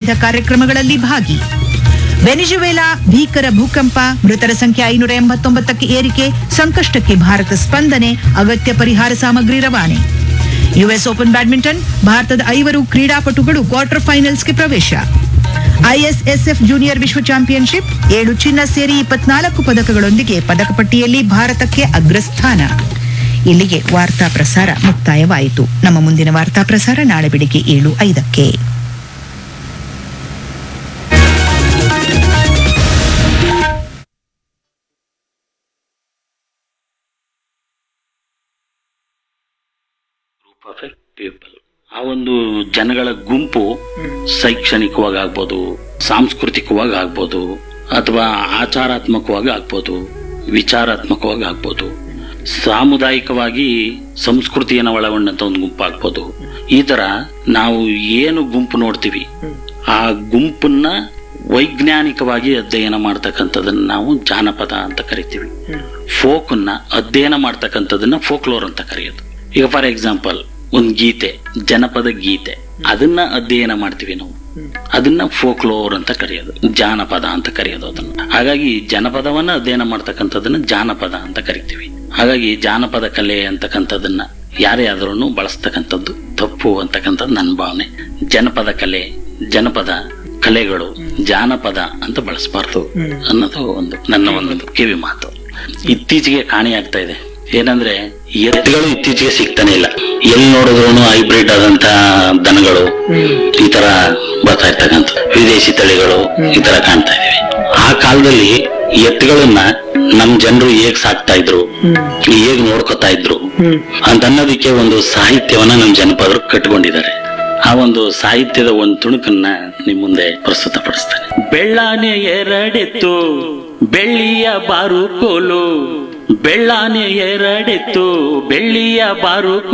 ವಿವಿಧ ಕಾರ್ಯಕ್ರಮಗಳಲ್ಲಿ ಭಾಗಿ ವೆನಿಜುವೆಲಾ ಭೀಕರ ಭೂಕಂಪ ಮೃತರ ಸಂಖ್ಯೆ ಐನೂರ ಎಂಬತ್ತೊಂಬತ್ತಕ್ಕೆ ಏರಿಕೆ ಸಂಕಷ್ಟಕ್ಕೆ ಭಾರತ ಸ್ಪಂದನೆ ಅಗತ್ಯ ಪರಿಹಾರ ಸಾಮಗ್ರಿ ರವಾನೆ ಯುಎಸ್ ಓಪನ್ ಬ್ಯಾಡ್ಮಿಂಟನ್ ಭಾರತದ ಐವರು ಕ್ರೀಡಾಪಟುಗಳು ಕ್ವಾರ್ಟರ್ ಫೈನಲ್ಸ್ಗೆ ಪ್ರವೇಶ ಐಎಸ್ಎಸ್ಎಫ್ ಜೂನಿಯರ್ ವಿಶ್ವ ಚಾಂಪಿಯನ್ಶಿಪ್ ಏಳು ಚಿನ್ನ ಸೇರಿ ಇಪ್ಪತ್ನಾಲ್ಕು ಪದಕಗಳೊಂದಿಗೆ ಪದಕ ಪಟ್ಟಿಯಲ್ಲಿ ಭಾರತಕ್ಕೆ ಅಗ್ರಸ್ಥಾನ ಇಲ್ಲಿಗೆ ವಾರ್ತಾ ಪ್ರಸಾರ ಮುಕ್ತಾಯವಾಯಿತು ನಮ್ಮ ಮುಂದಿನ ವಾರ್ತಾ ಪ್ರಸಾರ ನಾಳೆ ಬೆಳಿಗ್ಗೆ ಏಳು ಐದಕ್ಕೆ ಪರ್ಫೆಕ್ಟ್ ಪೀಪಲ್ ಆ ಒಂದು ಜನಗಳ ಗುಂಪು ಶೈಕ್ಷಣಿಕವಾಗಿ ಆಗ್ಬೋದು ಸಾಂಸ್ಕೃತಿಕವಾಗಿ ಆಗ್ಬೋದು ಅಥವಾ ಆಚಾರಾತ್ಮಕವಾಗಿ ಆಗ್ಬೋದು ವಿಚಾರಾತ್ಮಕವಾಗಿ ಆಗ್ಬೋದು ಸಾಮುದಾಯಿಕವಾಗಿ ಸಂಸ್ಕೃತಿಯನ್ನು ಒಳಗೊಂಡಂತ ಒಂದು ಗುಂಪು ಆಗ್ಬೋದು ಈ ತರ ನಾವು ಏನು ಗುಂಪು ನೋಡ್ತೀವಿ ಆ ಗುಂಪನ್ನ ವೈಜ್ಞಾನಿಕವಾಗಿ ಅಧ್ಯಯನ ಮಾಡ್ತಕ್ಕಂಥದನ್ನ ನಾವು ಜಾನಪದ ಅಂತ ಕರಿತೀವಿ ಫೋಕನ್ನ ಅಧ್ಯಯನ ಮಾಡ್ತಕ್ಕಂಥದನ್ನ ಫೋಕ್ಲೋರ್ ಅಂತ ಕರೆಯೋದು ಈಗ ಫಾರ್ ಎಕ್ಸಾಂಪಲ್ ಒಂದು ಗೀತೆ ಜನಪದ ಗೀತೆ ಅದನ್ನ ಅಧ್ಯಯನ ಮಾಡ್ತೀವಿ ನಾವು ಅದನ್ನ ಫೋಕ್ಲೋರ್ ಅಂತ ಕರೆಯೋದು ಜಾನಪದ ಅಂತ ಕರೆಯೋದು ಅದನ್ನ ಹಾಗಾಗಿ ಜನಪದವನ್ನ ಅಧ್ಯಯನ ಮಾಡ್ತಕ್ಕಂಥದನ್ನ ಜಾನಪದ ಅಂತ ಕರಿತೀವಿ ಹಾಗಾಗಿ ಜಾನಪದ ಕಲೆ ಅಂತಕ್ಕಂಥದನ್ನ ಯಾರೇ ಆದ್ರೂ ಬಳಸ್ತಕ್ಕಂಥದ್ದು ತಪ್ಪು ಅಂತಕ್ಕಂಥದ್ದು ನನ್ನ ಭಾವನೆ ಜನಪದ ಕಲೆ ಜನಪದ ಕಲೆಗಳು ಜಾನಪದ ಅಂತ ಬಳಸಬಾರ್ದು ಅನ್ನೋದು ಒಂದು ನನ್ನ ಒಂದು ಕಿವಿ ಮಾತು ಇತ್ತೀಚೆಗೆ ಕಾಣಿಯಾಗ್ತಾ ಇದೆ ಏನಂದ್ರೆ ಎತ್ತುಗಳು ಇತ್ತೀಚೆಗೆ ಸಿಗ್ತಾನೆ ಇಲ್ಲ ಎಲ್ಲಿ ನೋಡಿದ್ರು ಹೈಬ್ರಿಡ್ ಆದಂತ ದನಗಳು ಈ ತರ ಬರ್ತಾ ಇರ್ತಕ್ಕಂಥ ವಿದೇಶಿ ತಳಿಗಳು ಈ ತರ ಕಾಣ್ತಾ ಇದೀವಿ ಆ ಕಾಲದಲ್ಲಿ ಎತ್ತುಗಳನ್ನ ನಮ್ ಜನರು ಹೇಗ್ ಸಾಕ್ತಾ ಇದ್ರು ಹೇಗ್ ನೋಡ್ಕೊತಾ ಇದ್ರು ಅಂತ ಅನ್ನೋದಕ್ಕೆ ಒಂದು ಸಾಹಿತ್ಯವನ್ನ ನಮ್ ಜನಪದರು ಕಟ್ಕೊಂಡಿದ್ದಾರೆ ಆ ಒಂದು ಸಾಹಿತ್ಯದ ಒಂದು ತುಣುಕನ್ನ ನಿಮ್ ಮುಂದೆ ಪ್ರಸ್ತುತಪಡಿಸ್ತೇನೆ ಬೆಳ್ಳಾನೆ ಎರಡೆತ್ತು ಬೆಳ್ಳಿಯ ಬಾರು ಕೋಲು ಬೆಳ್ಳಾನೆ ಎರಡೆತ್ತು ಬೆಳ್ಳಿಯ ಬಾರು